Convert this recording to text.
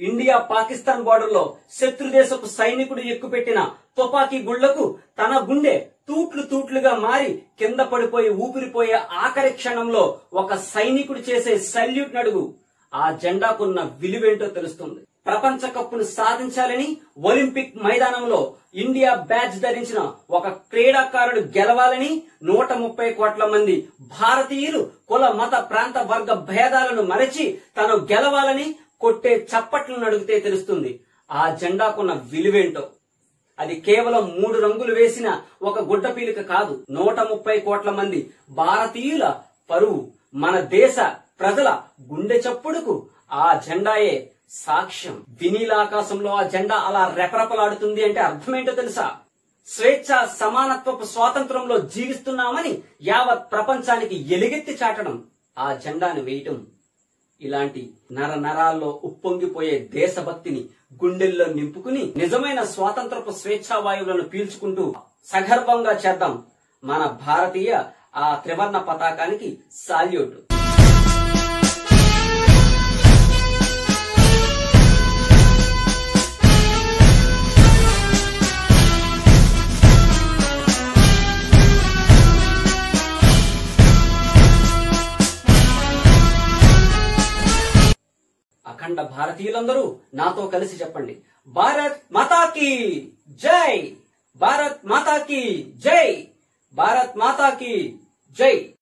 India Pakistan border లో శత్రు దేశపు సైనికుడు ఎక్కుపెట్టిన తుపాకీ గుళ్లకు తన గుండె తూట్లు తూట్లుగా మారి కింద పడిపోయి ఊపిరిపోయే ఆఖరి క్షణంలో ఒక సైనికుడు చేసే సల్యూట్ నడుగు ఆ జెండాకున్న విలువేంటో తెలుస్తుంది ప్రపంచ కప్పును సాధించాలని ఒలింపిక్ మైదానంలో ఇండియా బ్యాచ్ ధరించిన ఒక క్రీడాకారుడు గెలవాలని నూట ముప్పై కోట్ల మంది భారతీయులు కుల మత ప్రాంత వర్గ భేదాలను మరచి తను గెలవాలని కొట్టే చప్పట్లను అడిగితే తెలుస్తుంది ఆ జెండాకున్న విలువేంటో అది కేవలం మూడు రంగులు వేసిన ఒక గుడ్డ పీలిక కాదు నూట ముప్పై కోట్ల మంది భారతీయుల పరువు మన దేశ ప్రజల గుండె చప్పుడుకు ఆ జెండాయే సాక్ష్యం వినీలాకాశంలో ఆ జెండా అలా రెపరెపలాడుతుంది అంటే అర్థమేంటో తెలుసా స్వేచ్ఛ సమానత్వపు స్వాతంత్రంలో జీవిస్తున్నామని యావత్ ప్రపంచానికి ఎలుగెత్తి చాటడం ఆ జెండాను వేయటం ఇలాంటి నర నరాల్లో ఉప్పొంగిపోయే దేశభక్తిని గుండెల్లో నింపుకుని నిజమైన స్వాతంత్రపు స్వేచ్ఛా వాయువులను పీల్చుకుంటూ సగర్వంగా చేద్దాం మన భారతీయ ఆ త్రివర్ణ పతాకానికి సాల్యూట్ అఖండ భారతీయులందరూ నాతో కలిసి చెప్పండి భారత్ మాతాకి జై భారత్ మాతాకి జై భారత్ మాతాకి జై